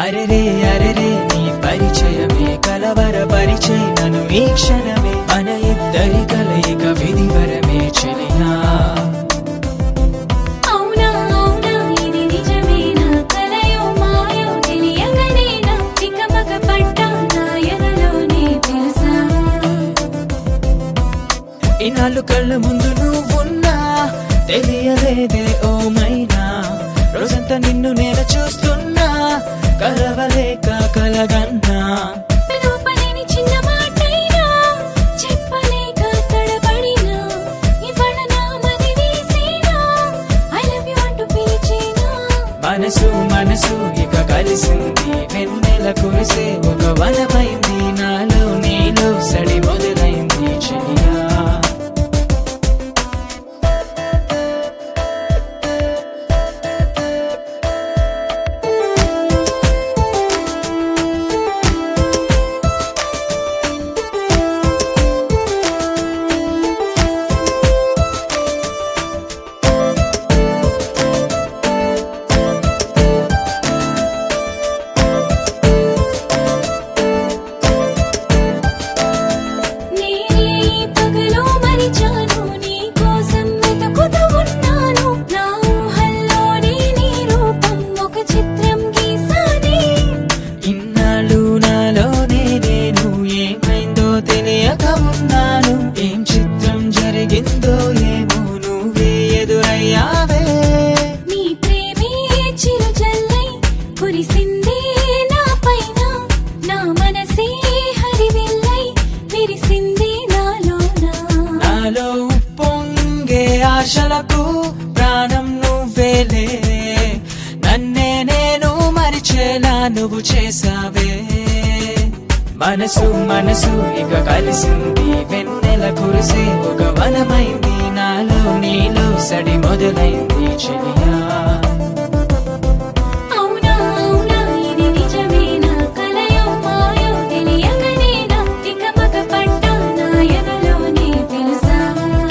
అరెరే అరెరే నీ పరిచయమే కలవర పరిచయ నన్ను ఈ క్షణమే మన ఇద్దరి కలయిక విధివరమే చెలియా అవునా అవునా ఇది నిజమేనా కలయో మాయో తెలియకనేనా చికమక పడ్డా నా ఎదలోనే తెలుసా ఇన్నాళ్ళు కళ్ళ ముందు నువ్వున్నా తెలియలేదే ఓ మైనా రోజంతా నిన్ను నేను చూస్తున్నా కలవలేక కలగన్నా లోపలేని చిన్న మాటైనా చెప్పలేక తడబడినా ఇవాళ నా మది వీసేనా ఐ లవ్ యు అంటూ పిలిచేనా మనసు మనసు ఇక కలిసింది వెన్నెల కురిసే ఒక వనమైంది నాలో నీలో సడి మొదలైంది చెలియా నేనే ఈ పగలు మరిచాను నీ కోసం వెతుకుతూ ఉన్నాను నా ఊహల్లోనే నీ రూపం ఒక చిత్రం గీసానే ఇన్నాళ్ళు నాలోనే నేను ఏమైందో తెలియక ఉన్నాను ఏం చిత్రం జరిగిందో ఏమో నువ్వే ఎదురయ్యావే నీ ప్రేమే చిరుజల్లై కురిసిందే నా పైన నా మనసే హరివిల్లై విరిసిందే నాలోన నాలో పొంగే ఆశలకు ప్రాణం నువ్వేలే నన్నే నేను మరిచేలా నువ్వు చేసావే మనసు మనసు ఇక కలిసింది వెన్నెల కురిసే ఒక వనమైంది నాలో నీలో సడి మొదలైంది చెలియా అవునా అవునా ఇది నిజమేనా కలయో మాయో తెలియకనేనా తికమక పడ్డా నా ఎదలోనే తెలుసా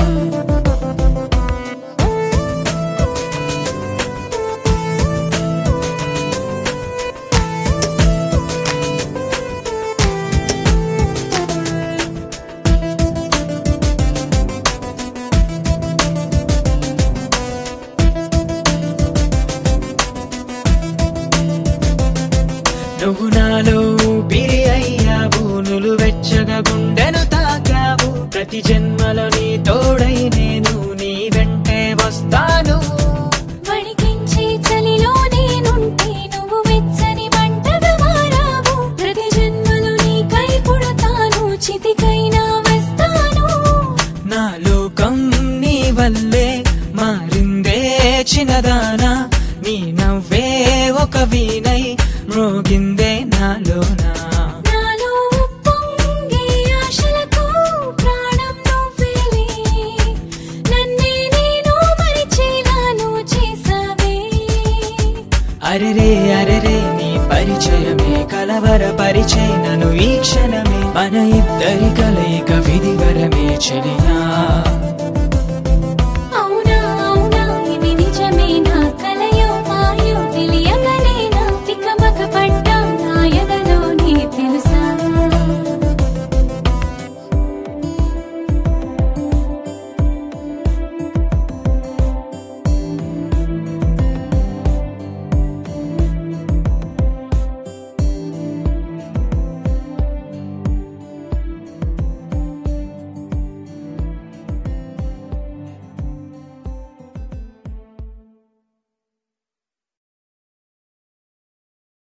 నువ్వు నాలో ఊపిరి అయ్యావు నులు వెచ్చగా గుండెను తాకావు ప్రతి జన్మలో నీ తోడై నేను నీ వెంటే వస్తాను వణికించే చలిలో నేనుంటే నువ్వు వెచ్చని మంటగా మారావు ప్రతి జన్మలో నీకై పుడతాను చితికైనా వస్తాను నా లోకం నీ వల్లే మారిందే చిన్నదానా నీ నవ్వే ఒక వీణై మ్రోగిందే నాలోనా నాలో ఉప్పొంగే ఆశలకు ప్రాణం నువ్వేలే నన్నే నేను మరిచేలా నువ్వు చేసావే అరెరే అరెరే నీ పరిచయమే కలవర పరిచయ నన్ను ఈ క్షణమే మన ఇద్దరి కలయిక విధివరమే చెలియా